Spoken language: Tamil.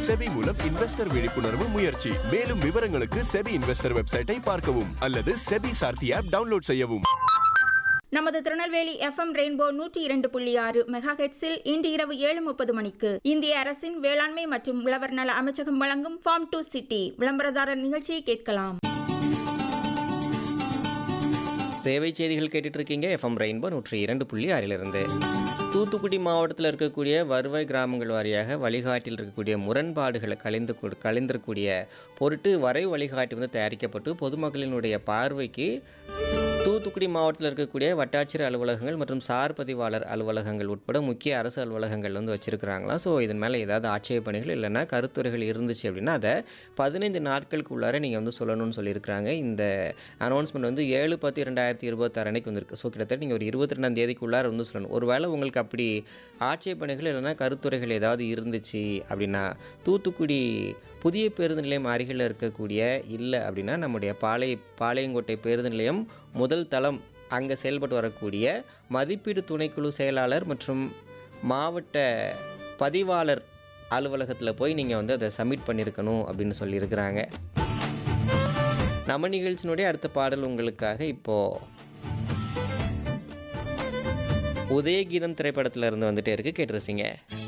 செபி மூலம் இன்வெஸ்டர் விழிப்புணர்வு முயற்சி மேலும் விவரங்களுக்கு செபி இன்வெஸ்டர் வெப்சைட்டை பார்க்கவும் அல்லது செபி சார்த்தி ஆப் டவுன்லோட் செய்யவும் நமது திருநெல்வேலி எஃப்எம் ரெயின்போ நூற்றி இரண்டு புள்ளி ஆறு மெகா ஹெட்ஸில் இன்று இரவு ஏழு முப்பது மணிக்கு இந்திய அரசின் வேளாண்மை மற்றும் உழவர் நல அமைச்சகம் வழங்கும் ஃபார்ம் டு சிட்டி விளம்பரதாரர் நிகழ்ச்சியை கேட்கலாம் சேவை செய்திகள் கேட்டுட்டு இருக்கீங்க எஃப்எம் ரெயின்போ நூற்றி இரண்டு புள்ளி ஆறிலிருந்து தூத்துக்குடி மாவட்டத்தில் இருக்கக்கூடிய வருவாய் கிராமங்கள் வாரியாக வழிகாட்டில் இருக்கக்கூடிய முரண்பாடுகளை கலைந்து கொடு- கலைந்திருக்கக்கூடிய பொருட்டு வரை வழிகாட்டி வந்து தயாரிக்கப்பட்டு பொதுமக்களினுடைய பார்வைக்கு தூத்துக்குடி மாவட்டத்தில் இருக்கக்கூடிய வட்டாட்சியர் அலுவலகங்கள் மற்றும் சார் பதிவாளர் அலுவலகங்கள் உட்பட முக்கிய அரசு அலுவலகங்கள் வந்து வச்சுருக்கிறாங்களாம் ஸோ இதன் மேலே ஏதாவது ஆட்சேபனைகள் இல்லைன்னா கருத்துரைகள் இருந்துச்சு அப்படின்னா அதை பதினைந்து நாட்களுக்கு உள்ளார நீங்கள் வந்து சொல்லணும்னு சொல்லியிருக்கிறாங்க இந்த அனௌன்ஸ்மெண்ட் வந்து ஏழு பத்து இரண்டாயிரத்தி இருபத்தாறு அன்னைக்கு வந்திருக்கு ஸோ கிட்டத்தட்ட நீங்கள் ஒரு இருபத்தி ரெண்டாம் தேதிக்குள்ளார வந்து சொல்லணும் ஒருவேளை உங்களுக்கு அப்படி ஆட்சேபனைகள் இல்லைன்னா கருத்துரைகள் ஏதாவது இருந்துச்சு அப்படின்னா தூத்துக்குடி புதிய பேருந்து நிலையம் அருகில் இருக்கக்கூடிய இல்லை அப்படின்னா நம்முடைய பாளைய பாளையங்கோட்டை பேருந்து நிலையம் முதல் தளம் அங்கே செயல்பட்டு வரக்கூடிய மதிப்பீடு துணைக்குழு செயலாளர் மற்றும் மாவட்ட பதிவாளர் அலுவலகத்தில் போய் நீங்கள் வந்து அதை சப்மிட் பண்ணியிருக்கணும் அப்படின்னு சொல்லியிருக்கிறாங்க நம்ம நிகழ்ச்சியினுடைய அடுத்த பாடல் உங்களுக்காக இப்போது உதயகீதம் திரைப்படத்தில் இருந்து வந்துட்டே இருக்கு கேட்டு ரசிங்க